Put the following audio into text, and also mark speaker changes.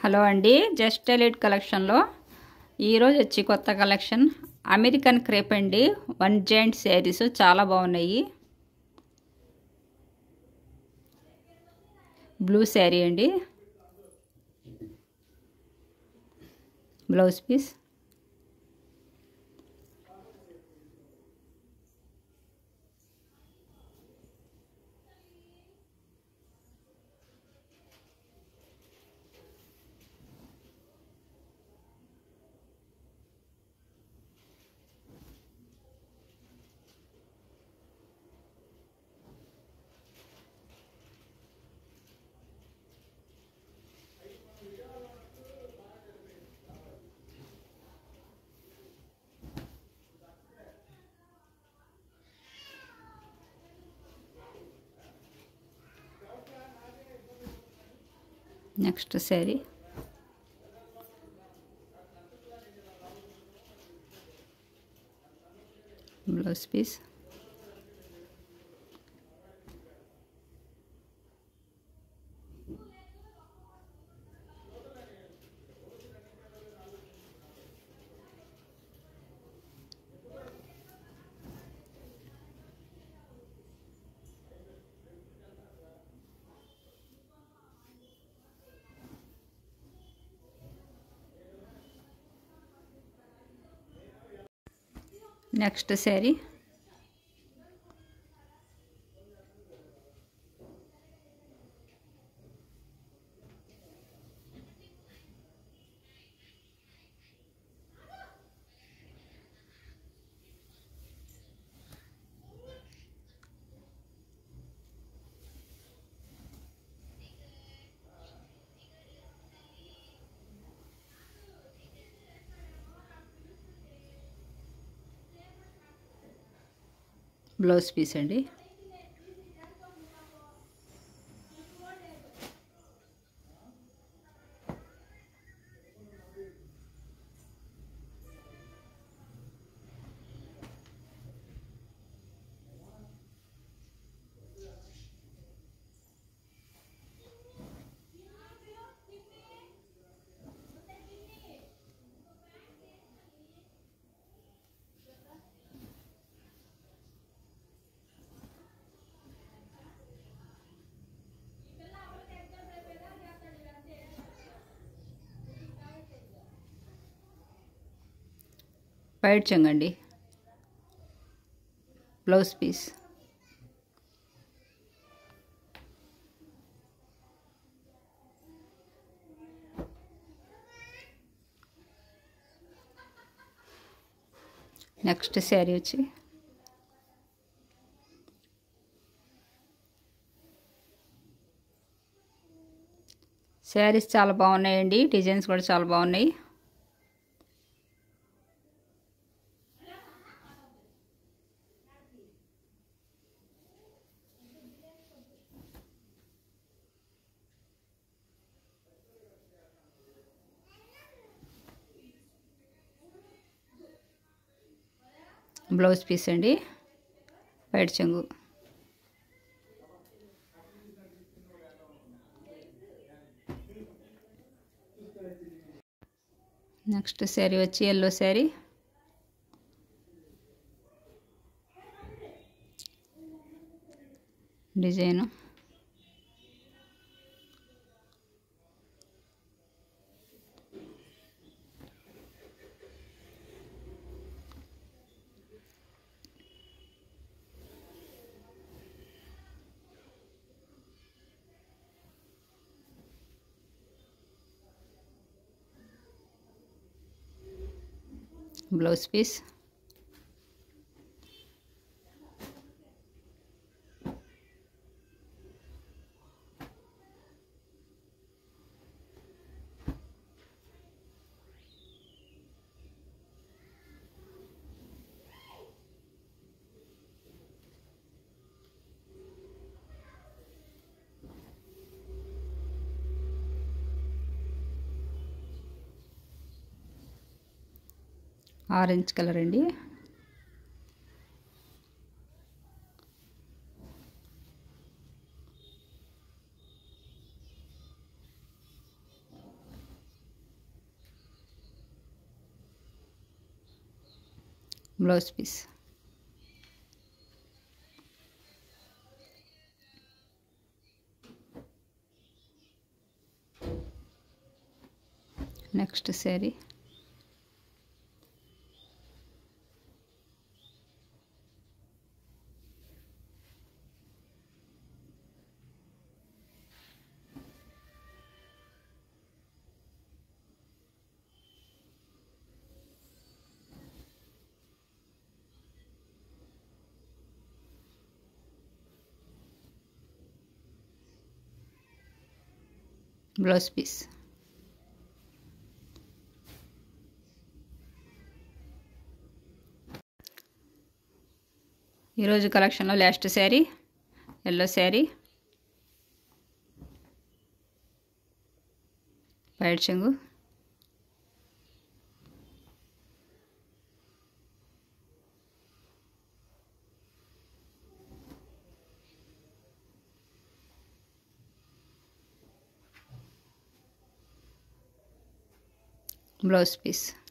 Speaker 1: hello అండి just elite కలెక్షన్లో ఈరోజు వచ్చి కొత్త కలెక్షన్ అమెరికన్ క్రేప్ అండి వన్ జాయింట్ శారీస్ చాలా బాగున్నాయి బ్లూ శారీ అండి blouse piece next sari blouse piece next sari blouse piece అండి వైట్ చెంగండి బ్లౌజ్ పీస్ నెక్స్ట్ శారీ వచ్చి శారీస్ చాలా బాగున్నాయండి డిజైన్స్ కూడా చాలా బాగున్నాయి బ్లౌజ్ పీస్ అండి వైట్ చెంగు నెక్స్ట్ శారీ వచ్చి yellow sari design blouse piece orange colour అండి blouse piece next sari blouse piece ఈరోజు కలెక్షన్లో last sari yellow sari white చెంగు బ్లౌజ్ పీస్